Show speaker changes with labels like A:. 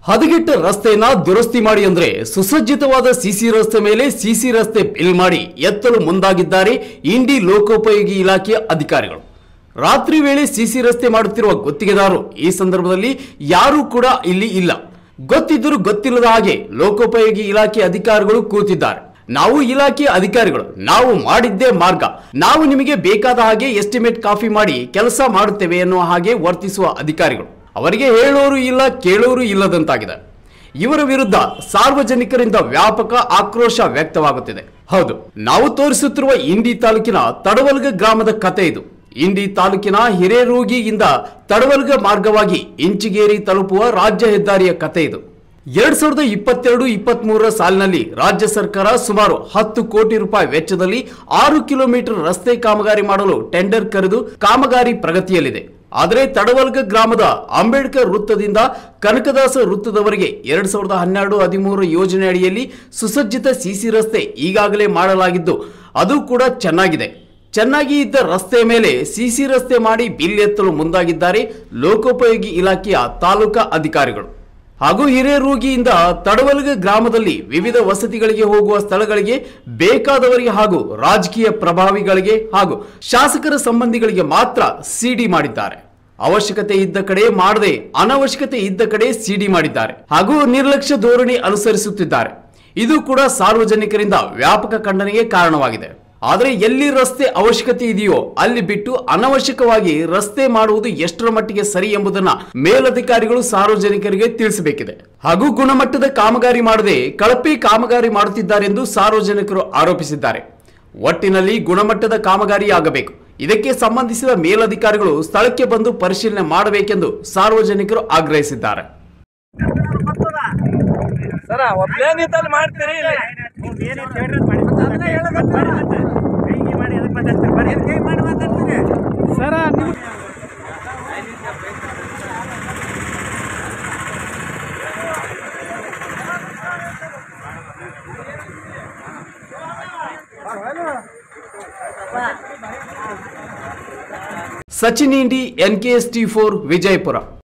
A: ಹದಗೆಟ್ಟ ರಸ್ತೆಯನ್ನ ದುರಸ್ತಿ ಮಾಡಿ ಅಂದ್ರೆ ಸುಸಜ್ಜಿತವಾದ ಸಿಸಿ ರಸ್ತೆ ಮೇಲೆ ಸಿಸಿ ರಸ್ತೆ ಬಿಲ್ ಮಾಡಿ ಎತ್ತಲು ಮುಂದಾಗಿದ್ದಾರೆ ಇಂಡಿ ಲೋಕೋಪಯೋಗಿ ಇಲಾಖೆಯ ಅಧಿಕಾರಿಗಳು ರಾತ್ರಿ ವೇಳೆ ಸಿಸಿ ರಸ್ತೆ ಮಾಡುತ್ತಿರುವ ಗುತ್ತಿಗೆದಾರರು ಈ ಸಂದರ್ಭದಲ್ಲಿ ಯಾರೂ ಕೂಡ ಇಲ್ಲಿ ಇಲ್ಲ ಗೊತ್ತಿದ್ದರೂ ಗೊತ್ತಿಲ್ಲದ ಹಾಗೆ ಲೋಕೋಪಯೋಗಿ ಇಲಾಖೆ ಅಧಿಕಾರಿಗಳು ಕೂತಿದ್ದಾರೆ ನಾವು ಇಲಾಖೆ ಅಧಿಕಾರಿಗಳು ನಾವು ಮಾಡಿದ್ದೇ ಮಾರ್ಗ ನಾವು ನಿಮಗೆ ಬೇಕಾದ ಹಾಗೆ ಎಸ್ಟಿಮೇಟ್ ಕಾಫಿ ಮಾಡಿ ಕೆಲಸ ಮಾಡುತ್ತೇವೆ ಎನ್ನುವ ಹಾಗೆ ವರ್ತಿಸುವ ಅಧಿಕಾರಿಗಳು ಅವರಿಗೆ ಹೇಳೋರು ಇಲ್ಲ ಕೇಳೋರು ಇಲ್ಲದಂತಾಗಿದೆ ಇವರ ವಿರುದ್ಧ ಸಾರ್ವಜನಿಕರಿಂದ ವ್ಯಾಪಕ ಆಕ್ರೋಶ ವ್ಯಕ್ತವಾಗುತ್ತಿದೆ ಹೌದು ನಾವು ತೋರಿಸುತ್ತಿರುವ ಇಂಡಿ ತಾಲೂಕಿನ ತಡವಲ್ಗ ಗ್ರಾಮದ ಕತೆ ಇದು ಇಂಡಿ ತಾಲೂಕಿನ ಹಿರೇರೂಗಿಯಿಂದ ತಡವಲ್ಗ ಮಾರ್ಗವಾಗಿ ಇಂಚಿಗೇರಿ ತಲುಪುವ ರಾಜ್ಯ ಹೆದ್ದಾರಿಯ ಕತೆ ಇದು ಎರಡ್ ಸಾವಿರದ ಇಪ್ಪತ್ತೆರಡು ಇಪ್ಪತ್ತ್ ಮೂರರ ಸಾಲಿನಲ್ಲಿ ರಾಜ್ಯ ಸರ್ಕಾರ ಸುಮಾರು ಹತ್ತು ಕೋಟಿ ರೂಪಾಯಿ ವೆಚ್ಚದಲ್ಲಿ ಆರು ಕಿಲೋಮೀಟರ್ ರಸ್ತೆ ಕಾಮಗಾರಿ ಮಾಡಲು ಟೆಂಡರ್ ಕರೆದು ಕಾಮಗಾರಿ ಪ್ರಗತಿಯಲ್ಲಿದೆ ಆದರೆ ತಡವಲ್ಗ ಗ್ರಾಮದ ಅಂಬೇಡ್ಕರ್ ವೃತ್ತದಿಂದ ಕನಕದಾಸ ವೃತ್ತದವರೆಗೆ ಎರಡ್ ಸಾವಿರದ ಹನ್ನೆರಡು ಹದಿಮೂರು ಯೋಜನೆ ಅಡಿಯಲ್ಲಿ ಸುಸಜ್ಜಿತ ಸಿಸಿ ರಸ್ತೆ ಈಗಾಗಲೇ ಮಾಡಲಾಗಿದ್ದು ಅದು ಕೂಡ ಚೆನ್ನಾಗಿದೆ ಚೆನ್ನಾಗಿ ಇದ್ದ ರಸ್ತೆಯ ಮೇಲೆ ಸಿಸಿ ರಸ್ತೆ ಮಾಡಿ ಬಿಲ್ ಎತ್ತಲು ಮುಂದಾಗಿದ್ದಾರೆ ಲೋಕೋಪಯೋಗಿ ಇಲಾಖೆಯ ತಾಲೂಕಾ ಅಧಿಕಾರಿಗಳು ಹಾಗೂ ಹಿರೇರೂಗಿಯಿಂದ ತಡವಲ್ಗ ಗ್ರಾಮದಲ್ಲಿ ವಿವಿಧ ವಸತಿಗಳಿಗೆ ಹೋಗುವ ಸ್ಥಳಗಳಿಗೆ ಬೇಕಾದವರಿಗೆ ಹಾಗೂ ರಾಜಕೀಯ ಪ್ರಭಾವಿಗಳಿಗೆ ಹಾಗೂ ಶಾಸಕರ ಸಂಬಂಧಿಗಳಿಗೆ ಮಾತ್ರ ಸಿಡಿ ಮಾಡಿದ್ದಾರೆ ಅವಶ್ಯಕತೆ ಇದ್ದ ಕಡೆ ಮಾಡದೆ ಅನವಶ್ಯಕತೆ ಇದ್ದ ಕಡೆ ಸಿಡಿ ಮಾಡಿದ್ದಾರೆ ಹಾಗೂ ನಿರ್ಲಕ್ಷ್ಯ ಧೋರಣೆ ಅನುಸರಿಸುತ್ತಿದ್ದಾರೆ ಇದು ಕೂಡ ಸಾರ್ವಜನಿಕರಿಂದ ವ್ಯಾಪಕ ಖಂಡನೆಗೆ ಕಾರಣವಾಗಿದೆ ಆದರೆ ಎಲ್ಲಿ ರಸ್ತೆ ಅವಶ್ಯಕತೆ ಇದೆಯೋ ಅಲ್ಲಿ ಬಿಟ್ಟು ಅನವಶ್ಯಕವಾಗಿ ರಸ್ತೆ ಮಾಡುವುದು ಎಷ್ಟರ ಮಟ್ಟಿಗೆ ಸರಿ ಎಂಬುದನ್ನ ಮೇಲಧಿಕಾರಿಗಳು ಸಾರ್ವಜನಿಕರಿಗೆ ತಿಳಿಸಬೇಕಿದೆ ಹಾಗೂ ಗುಣಮಟ್ಟದ ಕಾಮಗಾರಿ ಮಾಡದೆ ಕಳಪೆ ಕಾಮಗಾರಿ ಮಾಡುತ್ತಿದ್ದಾರೆಂದು ಸಾರ್ವಜನಿಕರು ಆರೋಪಿಸಿದ್ದಾರೆ ಒಟ್ಟಿನಲ್ಲಿ ಗುಣಮಟ್ಟದ ಕಾಮಗಾರಿ ಆಗಬೇಕು ಇದಕ್ಕೆ ಸಂಬಂಧಿಸಿದ ಮೇಲಧಿಕಾರಿಗಳು ಸ್ಥಳಕ್ಕೆ ಬಂದು ಪರಿಶೀಲನೆ ಮಾಡಬೇಕೆಂದು ಸಾರ್ವಜನಿಕರು ಆಗ್ರಹಿಸಿದ್ದಾರೆ
B: ಸರ ಒಬ್ನೇ ನಿಂತಲ್ಲಿ ಮಾಡ್ತೀರಿ ಇಲ್ಲಿ
C: ಸರ ನೀವು
A: Sachin Indi N K S T four Vijayapura